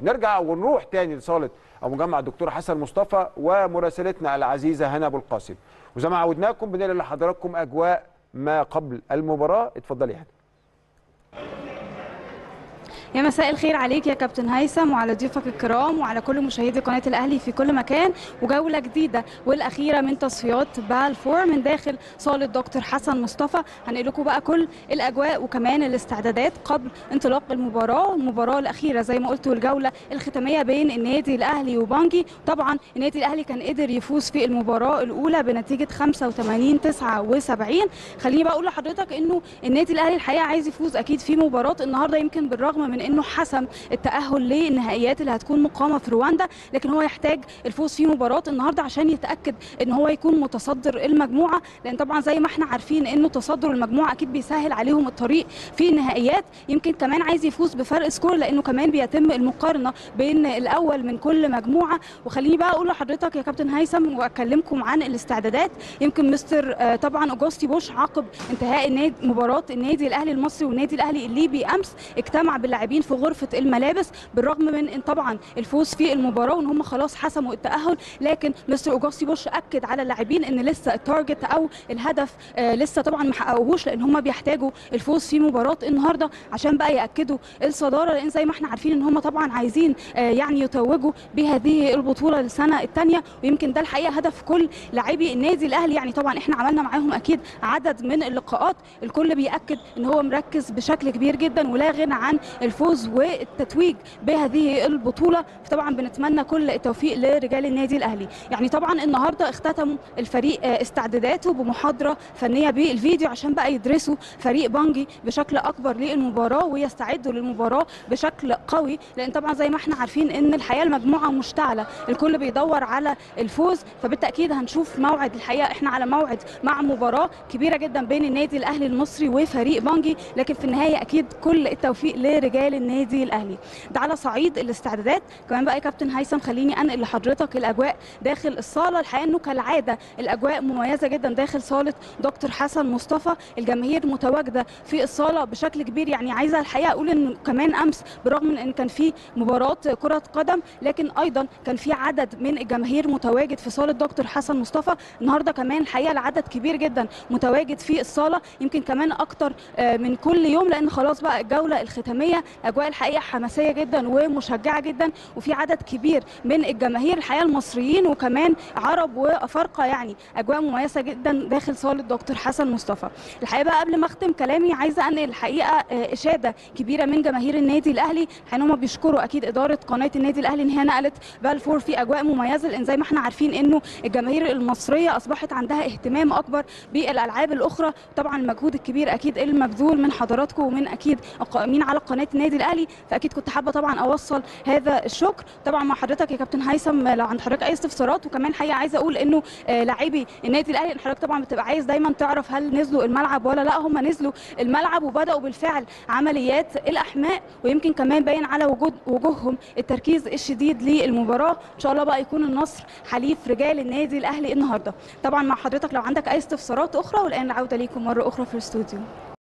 نرجع ونروح تاني لصاله او مجمع الدكتور حسن مصطفى ومراسلتنا العزيزه هنا ابو القاسم وزي ما عودناكم بننقل لحضراتكم اجواء ما قبل المباراه اتفضلي يا هنا يا مساء الخير عليك يا كابتن هيثم وعلى ضيوفك الكرام وعلى كل مشاهدي قناه الاهلي في كل مكان وجوله جديده والاخيره من تصفيات بالفور من داخل صاله دكتور حسن مصطفى هنقل لكم بقى كل الاجواء وكمان الاستعدادات قبل انطلاق المباراه المباراه الاخيره زي ما قلت والجوله الختاميه بين النادي الاهلي وبانجي طبعا النادي الاهلي كان قدر يفوز في المباراه الاولى بنتيجه 85 79 خليني بقى اقول لحضرتك انه النادي الاهلي الحقيقه عايز يفوز اكيد في مباراه النهارده يمكن بالرغم من انه حسم التاهل للنهائيات اللي هتكون مقامه في رواندا لكن هو يحتاج الفوز في مباراه النهارده عشان يتاكد ان هو يكون متصدر المجموعه لان طبعا زي ما احنا عارفين انه تصدر المجموعه اكيد بيسهل عليهم الطريق في النهائيات يمكن كمان عايز يفوز بفرق سكور لانه كمان بيتم المقارنه بين الاول من كل مجموعه وخليني بقى اقول لحضرتك يا كابتن هيثم واكلمكم عن الاستعدادات يمكن مستر آه، طبعا اوجوستي بوش عقب انتهاء النادي مباراه النادي الاهلي المصري والنادي الاهلي الليبي امس اجتمع باللاعبين في غرفه الملابس بالرغم من ان طبعا الفوز في المباراه وان هم خلاص حسموا التاهل لكن مستر اوجوستي بوش اكد على اللاعبين ان لسه التارجت او الهدف آه، لسه طبعا ما حققوهوش لان هم بيحتاجوا الفوز في مباراه النهارده عشان بقى ياكدوا الصداره لان زي ما احنا عارفين ان هم طبعا عايزين آه، يعني يتوجوا بهذه البطوله للسنه الثانيه ويمكن ده الحقيقه هدف كل لاعبي النادي الاهلي يعني طبعا احنا عملنا معاهم اكيد عدد من اللقاءات الكل بياكد ان هو مركز بشكل كبير جدا ولا غنى عن الفوز والتتويج بهذه البطوله طبعا بنتمنى كل التوفيق لرجال النادي الاهلي يعني طبعا النهارده اختتموا الفريق آه، استعداداته بمحاضره فنيه بالفيديو عشان بقى يدرسوا فريق بانجي بشكل اكبر للمباراه ويستعدوا للمباراه بشكل قوي لان طبعا زي ما احنا عارفين ان الحقيقه المجموعه مشتعله الكل بيدور على الفوز فبالتاكيد هنشوف موعد الحقيقه احنا على موعد مع مباراه كبيره جدا بين النادي الاهلي المصري وفريق بانجي لكن في النهايه اكيد كل التوفيق لرجال النادي الاهلي ده على صعيد الاستعدادات كمان بقى يا كابتن هيثم خليني انقل لحضرتك الاجواء داخل الصاله الحقيقه انه كالعاده الاجواء مميزه جدا داخل صاله دكتور حسن مصطفى الجماهير متواجده في الصاله بشكل كبير يعني عايزه الحقيقه اقول ان كمان امس بالرغم من ان كان في مباراه كره قدم لكن ايضا كان في عدد من الجماهير متواجد في صاله دكتور حسن مصطفى النهارده كمان الحقيقه العدد كبير جدا متواجد في الصاله يمكن كمان اكتر آه، من كل يوم لان خلاص بقى الجوله الختاميه اجواء الحقيقه حماسيه جدا ومشجعه جدا وفي عدد كبير من الجماهير الحقيقه المصريين وكمان عرب وافارقه يعني اجواء مميزه جدا داخل صاله دكتور حسن مصطفى الحقيقه بقى قبل ما اختم كلامي عايزه انقل الحقيقه آه، اشاده كبيره من جماهير النادي الاهلي ان هم بيشكروا اكيد اداره قناه النادي الاهلي ان هي نقلت بالفور في اجواء مميزه لان زي ما احنا عارفين انه الجماهير المصريه اصبحت عندها اهتمام اكبر بالالعاب الاخرى طبعا المجهود الكبير اكيد المبذول من حضراتكم ومن اكيد القائمين على قناه النادي الاهلي فاكيد كنت حابه طبعا اوصل هذا الشكر طبعا مع حضرتك يا كابتن هيثم لو عند حضرتك اي استفسارات وكمان حقيقه عايزه اقول انه آه، لاعبي النادي الاهلي إن حضرتك طبعا بتبقى عايز دايما تعرف هل نزلوا الملعب ولا لا هم نزلوا الملعب وبداوا بالفعل عمليات الاحماء ويمكن كمان باين على وجود وجوههم التركيز الشديد للمباراه ان شاء الله بقى يكون النصر حليف رجال النادي الاهلي النهارده طبعا مع حضرتك لو عندك اي استفسارات اخرى والان العوده ليكم مره اخرى في الاستوديو